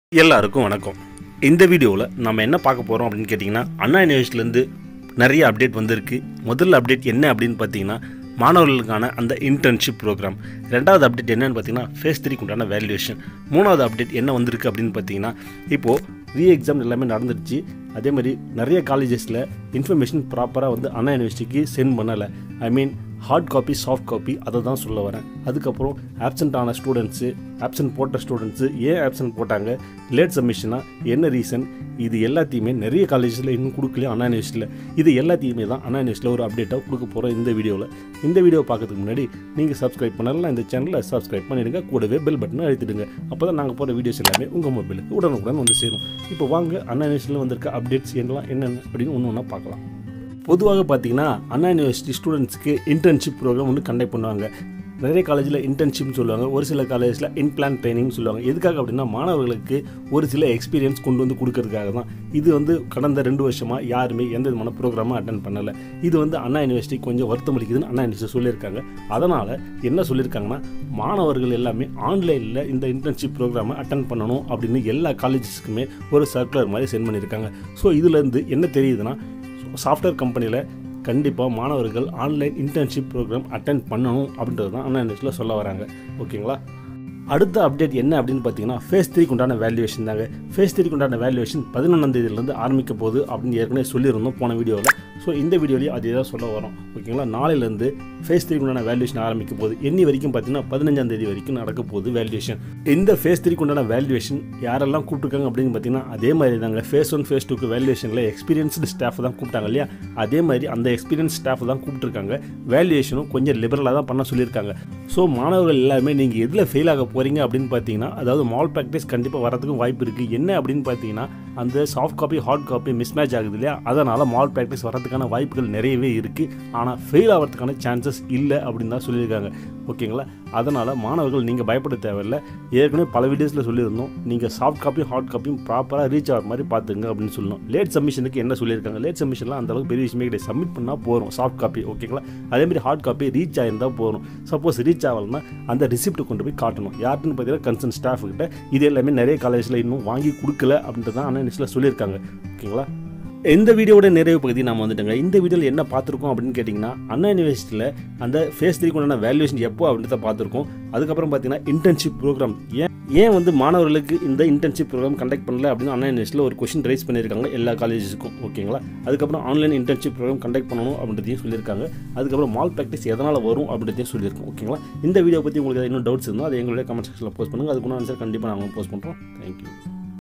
எல்லாருக்கும் வணக்கம் இந்த வீடியோவில் நம்ம என்ன பார்க்க போகிறோம் அப்படின்னு கேட்டிங்கன்னா அண்ணா யூனிவர்சிட்டிலேருந்து நிறைய அப்டேட் வந்திருக்கு முதல்ல அப்டேட் என்ன அப்படின்னு பார்த்தீங்கன்னா மாணவர்களுக்கான அந்த இன்டர்ன்ஷிப் ப்ரோக்ராம் ரெண்டாவது அப்டேட் என்னன்னு பார்த்தீங்கன்னா ஃபேஸ் த்ரீக்கு உண்டான வேல்யூவேஷன் மூணாவது அப்டேட் என்ன வந்திருக்கு அப்படின்னு பார்த்தீங்கன்னா இப்போது ரீ எக்ஸாம் எல்லாமே நடந்துருச்சு அதே மாதிரி நிறைய காலேஜஸில் இன்ஃபர்மேஷன் ப்ராப்பராக வந்து அண்ணா யூனிவர்சிட்டிக்கு சென்ட் பண்ணலை I mean hard copy soft copy அதை தான் சொல்ல வரேன் அதுக்கப்புறம் ஆப்சண்ட் ஆன ஸ்டூடெண்ட்ஸு ஆப்சண்ட் போட்ட ஸ்டூடெண்ட்ஸு ஏன் ஆப்சண்ட் போட்டாங்க லேட் சப்மிஷனாக என்ன ரீசன் இது எல்லாத்தையுமே நிறைய காலேஜஸில் இன்னும் கொடுக்கலையே அண்ணா யூனிவர்சிட்டியில் இது எல்லாத்தையுமே தான் அண்ணா யூனிவர்சிட்டியில் ஒரு அப்டேட்டாக கொடுக்க போகிறோம் இந்த வீடியோவில் இந்த வீடியோ பார்க்கறதுக்கு முன்னாடி நீங்கள் சப்ஸ்கிரைப் பண்ணலாம் இந்த சேனலை சப்ஸ்கிரைப் பண்ணிடுங்க கூடவே பெல் பட்டனை அழுத்திடுங்க அப்போ தான் நாங்கள் போகிற வீடியோஸ் எல்லாமே உங்கள் மொபைலுக்கு உடனுக்குடன் வந்து சேரும் இப்போ வாங்க அண்ணா யூனிவர்சிட்டியில் வந்திருக்க அப்டேட்ஸ் என்னலாம் என்னென்ன அப்படின்னு ஒன்று ஒன்றா பார்க்கலாம் பொதுவாக பார்த்தீங்கன்னா அண்ணா யூனிவர்சிட்டி ஸ்டூடெண்ட்ஸ்க்கு இன்டர்ன்ஷிப் ப்ரோக்ராம் ஒன்று கண்டக்ட் பண்ணுவாங்க நிறைய காலேஜில் இன்டர்ன்ஷிப்னு சொல்லுவாங்க ஒரு சில காலேஜில் இன்பிளான் ட்ரைனிங் சொல்லுவாங்க எதுக்காக அப்படின்னா மாணவர்களுக்கு ஒரு சில எக்ஸ்பீரியன்ஸ் கொண்டு வந்து கொடுக்கறதுக்காக தான் இது வந்து கடந்த ரெண்டு வருஷமாக யாருமே எந்த விதமான ப்ரோக்ராமும் அட்டன் பண்ணலை இது வந்து அண்ணா யூனிவர்சிட்டி கொஞ்சம் வருத்தம் அளிக்குதுன்னு அண்ணா யூனிவர்சிட்டி சொல்லியிருக்காங்க அதனால் என்ன சொல்லியிருக்காங்கன்னா மாணவர்கள் எல்லாமே ஆன்லைனில் இந்த இன்டர்ன்ஷிப் ப்ரோக்ராமை அட்டன் பண்ணணும் அப்படின்னு எல்லா காலேஜஸ்க்குமே ஒரு சர்க்குலர் மாதிரி சென்ட் பண்ணியிருக்காங்க ஸோ இதுலேருந்து என்ன தெரியுதுன்னா சாஃப்ட்வேர் கம்பெனியில் கண்டிப்பாக மாணவர்கள் ஆன்லைன் இன்டர்ன்ஷிப் ப்ரோக்ராம் அட்டென்ட் பண்ணணும் அப்படின்றது தான் அண்ணா யூனிவர்சிட்டியில் சொல்ல வராங்க ஓகேங்களா அடுத்த அப்டேட் என்ன அப்படின்னு பார்த்தீங்கன்னா ஃபேஸ் த்ரீக்கு உண்டான வேல்யூவேஷன் தாங்க ஃபேஸ் த்ரீக்கு உண்டான வேல்யூவேஷன் பதினொன்றாம் தேதியிலேருந்து ஆரம்பிக்க போகுது அப்படின்னு ஏற்கனவே சொல்லியிருந்தோம் போன வீடியோவில் ஸோ இந்த வீடியோலையும் அதே தான் சொல்ல வரோம் ஓகேங்களா நாளையிலேருந்து ஃபேஸ் த்ரீக்கு உண்டான வேல்யூவேஷன் ஆரம்பிக்க போகுது என்னி வரைக்கும் பார்த்தீங்கன்னா பதினஞ்சாம் தேதி வரைக்கும் நடக்க போகுது வேல்யூவேஷன் இந்த ஃபேஸ் த்ரீக்கு உண்டான வேல்யூவேஷன் யாரெல்லாம் கூப்பிட்டுருக்காங்க அப்படின்னு பார்த்தீங்கன்னா அதே மாதிரி தாங்க ஃபேஸ் ஒன் ஃபேஸ் டூக்கு வேல்யூவேஷனில் எக்ஸ்பீரியன்ஸ்டு ஸ்டாஃப் தான் கூப்பிட்டாங்க இல்லையா அதே மாதிரி அந்த எக்ஸ்பீரியன்ஸ் ஸ்டாஃப் தான் கூப்பிட்டுருக்காங்க வேல்யூவேஷனும் கொஞ்சம் லிபரலாக தான் பண்ண சொல்லியிருக்காங்க ஸோ மாணவர்கள் எல்லாருமே நீங்கள் எதில் ஃபெயில் ஆக போகிறீங்க அப்படின்னு பார்த்தீங்கன்னா அதாவது மால் ப்ராக்டிஸ் கண்டிப்பாக வரதுக்கும் வாய்ப்பு இருக்குது என்ன அப்படின்னு பார்த்தீங்கன்னா அந்த soft copy hard copy mismatch ஆகுது இல்லையா அதனால் மால் ப்ராக்டிஸ் வரதுக்கான வாய்ப்புகள் நிறையவே இருக்குது ஆனால் ஃபெயில் ஆகிறதுக்கான சான்சஸ் இல்லை அப்படின்னு தான் சொல்லியிருக்காங்க ஓகேங்களா அதனால் மாணவர்கள் நீங்கள் பயப்பட தேவையில்லை ஏற்கனவே பல வீடியோஸில் சொல்லியிருந்தோம் நீங்கள் சாஃப்ட் காப்பியும் ஹார்ட் காப்பியும் ப்ராப்பராக ரீச் ஆகிற மாதிரி பார்த்துங்க அப்படின்னு சொல்லணும் லேட் சப்மிஷனுக்கு என்ன சொல்லியிருக்காங்க லேட் சப்மிஷன்லாம் அந்த அளவுக்கு பெரிய விஷயமே கிடையாது சப்மிட் பண்ணால் போகிறோம் சாஃப்ட் காப்பி ஓகேங்களா அதேமாதிரி ஹார்ட் காப்பி ரீச் ஆகிருந்தால் போகிறோம் சப்போஸ் ரீச் ஆகலைன்னா அந்த ரிசிப்ட் கொண்டு போய் காட்டணும் யாருன்னு பார்த்தீங்கன்னா கன்சர்ன் ஸ்டாஃப் கிட்ட இது எல்லாமே நிறைய காலேஜில் இன்னும் வாங்கி கொடுக்கல அப்படின்ட்டு தான் ஆனால் நியூஸில் சொல்லியிருக்காங்க ஓகேங்களா இந்த வீடியோட நிறைவு பகுதி நம்ம வந்துட்டோங்க இந்த வீடியோவில் என்ன பார்த்துருக்கோம் அப்படின்னு கேட்டிங்கன்னா அண்ணா யூனிவர்சிட்டியில் அந்த ஃபேஸ் த்ரீக்கு உண்டான வேல்யூவேஷன் எப்போ அப்படின்றத பார்த்துருக்கோம் அதுக்கப்புறம் பார்த்தீங்கன்னா இன்டர்ன்ஷிப் ப்ரோக்ராம் ஏன் ஏன் வந்து மாணவர்களுக்கு இந்த இன்டர்ன்ஷிப் ப்ரோக்ராம் கண்டக்ட் பண்ணல அப்படின்னு அண்ணா யூனிவர்சிட்டியில் ஒரு கொஷின் ரைஸ் பண்ணியிருக்காங்க எல்லா காலேஜஸுக்கும் ஓகேங்களா அதுக்கப்புறம் ஆன்லைன் இன்டர்ன்ஷிப் ப்ரோக்ராம் கண்டக்ட் பண்ணணும் அப்படின்றதையும் சொல்லியிருக்காங்க அதுக்கப்புறம் மால் ப்ராக்டிஸ் எதனால் வரும் அப்படின்றதையும் சொல்லியிருக்கோம் ஓகேங்களா இந்த வீடியோ பற்றி உங்களுக்கு இன்னும் டவுட்ஸ் இருந்தால் அது எங்களுடைய கமெண்ட் செக்ஷனில் போஸ்ட் பண்ணுங்கள் அதுக்குன்னு ஆன்சர் கண்டிப்பாக நாங்கள் போஸ்ட் பண்ணுறோம் தேங்க்யூ